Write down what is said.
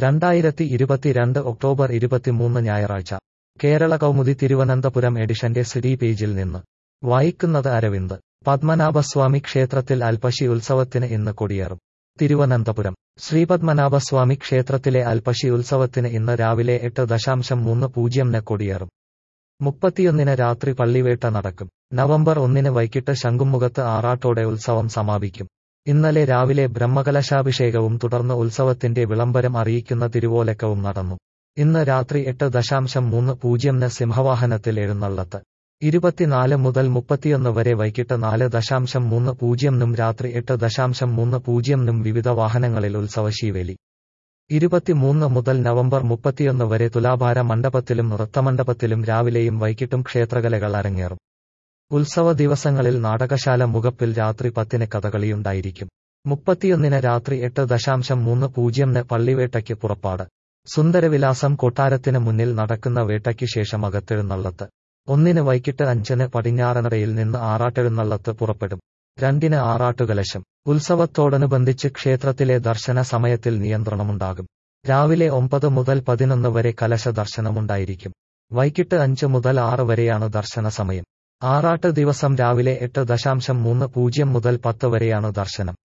രണ്ടായിരത്തി ഇരുപത്തിരണ്ട് ഒക്ടോബർ ഇരുപത്തിമൂന്ന് ഞായറാഴ്ച കേരള കൗമുദി തിരുവനന്തപുരം എഡിഷന്റെ സിഡി പേജിൽ നിന്ന് വായിക്കുന്നത് അരവിന്ദ് പത്മനാഭസ്വാമി ക്ഷേത്രത്തിൽ അൽപശി ഉത്സവത്തിന് ഇന്ന് കൊടിയേറും തിരുവനന്തപുരം ശ്രീപത്മനാഭസ്വാമി ക്ഷേത്രത്തിലെ അൽപശി ഉത്സവത്തിന് ഇന്ന് രാവിലെ എട്ട് ദശാംശം മൂന്ന് പൂജ്യംന് കൊടിയേറും മുപ്പത്തിയൊന്നിന് രാത്രി പള്ളിവേട്ട നടക്കും നവംബർ ഒന്നിന് വൈകിട്ട് ശംഖുമുഖത്ത് ആറാട്ടോടെ ഉത്സവം സമാപിക്കും ഇന്നലെ രാവിലെ ബ്രഹ്മകലശാഭിഷേകവും തുടർന്ന് ഉത്സവത്തിന്റെ വിളംബരം അറിയിക്കുന്ന തിരുവോലക്കവും നടന്നു ഇന്ന് രാത്രി എട്ട് ദശാംശം മൂന്ന് പൂജ്യംന് സിംഹവാഹനത്തിൽ എഴുന്നള്ളത്ത് ഇരുപത്തിനാല് മുതൽ മുപ്പത്തിയൊന്ന് വരെ വൈകിട്ട് നാല് ദശാംശം മൂന്ന് പൂജ്യംനും രാത്രി എട്ട് ദശാംശം മൂന്ന് പൂജ്യംനും വിവിധ വാഹനങ്ങളിൽ ഉത്സവശീവേലി ഇരുപത്തിമൂന്ന് മുതൽ നവംബർ മുപ്പത്തിയൊന്ന് വരെ തുലാഭാര മണ്ഡപത്തിലും നൃത്തമണ്ഡപത്തിലും രാവിലെയും വൈകിട്ടും ക്ഷേത്രകലകൾ അരങ്ങേറും ഉത്സവ ദിവസങ്ങളിൽ നാടകശാല മുഖപ്പിൽ രാത്രി പത്തിന് കഥകളിയുണ്ടായിരിക്കും മുപ്പത്തിയൊന്നിന് രാത്രി എട്ട് ദശാംശം മൂന്ന് പൂജ്യംന് പള്ളിവേട്ടയ്ക്ക് പുറപ്പാട് സുന്ദരവിലാസം കൊട്ടാരത്തിന് മുന്നിൽ നടക്കുന്ന വേട്ടയ്ക്ക് ശേഷം അകത്തെഴുന്നള്ളത്ത് ഒന്നിന് വൈകിട്ട് അഞ്ചിന് പടിഞ്ഞാറനടയിൽ നിന്ന് ആറാട്ടെഴുന്നള്ളത്ത് പുറപ്പെടും രണ്ടിന് ആറാട്ടുകലശം ഉത്സവത്തോടനുബന്ധിച്ച് ക്ഷേത്രത്തിലെ ദർശന സമയത്തിൽ നിയന്ത്രണമുണ്ടാകും രാവിലെ ഒമ്പത് മുതൽ പതിനൊന്ന് വരെ കലശ ദർശനമുണ്ടായിരിക്കും വൈകിട്ട് അഞ്ച് മുതൽ ആറ് വരെയാണ് ദർശന സമയം ആറാട്ട് ദിവസം രാവിലെ എട്ട് ദശാംശം മൂന്ന് പൂജ്യം മുതൽ പത്ത് വരെയാണ് ദർശനം